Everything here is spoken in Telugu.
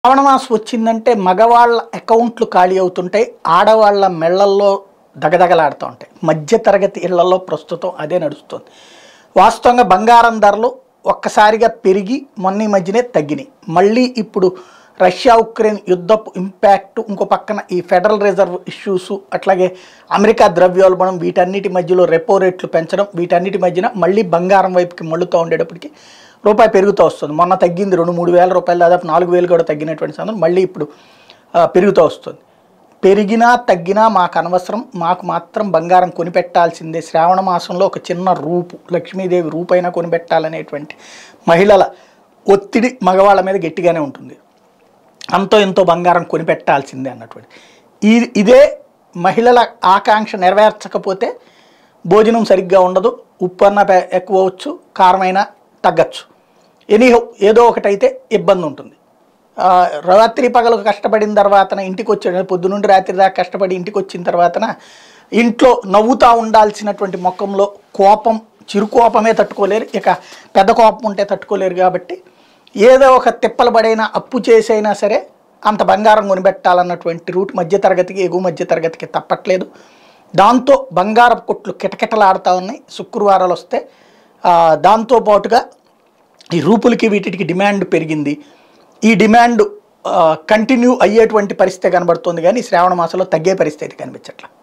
శ్రావణ మాసం వచ్చిందంటే మగవాళ్ళ అకౌంట్లు ఖాళీ అవుతుంటాయి ఆడవాళ్ళ మెళ్ళల్లో దగదగలాడుతూ ఉంటాయి మధ్య తరగతి ఇళ్లలో ప్రస్తుతం అదే నడుస్తుంది వాస్తవంగా బంగారం ధరలు ఒక్కసారిగా పెరిగి మొన్న ఈ మధ్యనే తగ్గినాయి మళ్ళీ ఇప్పుడు రష్యా ఉక్రెయిన్ యుద్ధపు ఇంపాక్ట్ ఇంకో పక్కన ఈ ఫెడరల్ రిజర్వ్ ఇష్యూస్ అట్లాగే అమెరికా ద్రవ్యోల్బణం వీటన్నిటి మధ్యలో రెపో రేట్లు పెంచడం వీటన్నిటి మధ్యన మళ్ళీ బంగారం వైపుకి మళ్ళుతూ ఉండేటప్పటికి రూపాయి పెరుగుతూ వస్తుంది మొన్న తగ్గింది రెండు మూడు వేల రూపాయలు దాదాపు నాలుగు వేలు కూడా తగ్గినటువంటి సందర్భం మళ్ళీ ఇప్పుడు ఆ, పెరుగుతూ వస్తుంది పెరిగినా తగ్గినా మాకు అనవసరం మాకు మాత్రం బంగారం కొనిపెట్టాల్సిందే శ్రావణ మాసంలో ఒక చిన్న రూపు లక్ష్మీదేవి రూపైనా కొనిపెట్టాలనేటువంటి మహిళల ఒత్తిడి మగవాళ్ళ మీద గట్టిగానే ఉంటుంది అంతో ఎంతో బంగారం కొనిపెట్టాల్సిందే అన్నటువంటి ఈ ఇదే మహిళల ఆకాంక్ష నెరవేర్చకపోతే భోజనం సరిగ్గా ఉండదు ఉప్పు అన్న పె- ఎక్కువ అవ్వచ్చు కారమైనా తగ్గచ్చు ఎనీహో ఏదో ఒకటైతే ఇబ్బంది ఉంటుంది ఆ, రాత్రి పగలు కష్టపడిన తర్వాతన ఇంటికి వచ్చే పొద్దునుండి రాత్రి దాకా కష్టపడి ఇంటికి వచ్చిన తర్వాతన ఇంట్లో నవ్వుతా ఉండాల్సినటువంటి ముఖంలో కోపం చిరు కోపమే తట్టుకోలేరు ఇక పెద్ద కోపం ఉంటే తట్టుకోలేరు కాబట్టి ఏదో ఒక తిప్పలు పడైనా అప్పు చేసైనా సరే అంత బంగారం కొనిపెట్టాలన్నటువంటి రూట్ మధ్యతరగతికి ఎగువ మధ్యతరగతికి తప్పట్లేదు దాంతో బంగారపు కొట్లు కిటకిటలాడుతూ ఉన్నాయి శుక్రవారాలు వస్తే ఆ, దాంతో పాటుగా ఈ రూపులకి వీటికి డిమాండ్ పెరిగింది ఈ డిమాండ్ కంటిన్యూ అయ్యేటువంటి పరిస్థితి కనబడుతుంది కానీ శ్రావణ మాసంలో తగ్గే పరిస్థితి కనిపించట్లేదు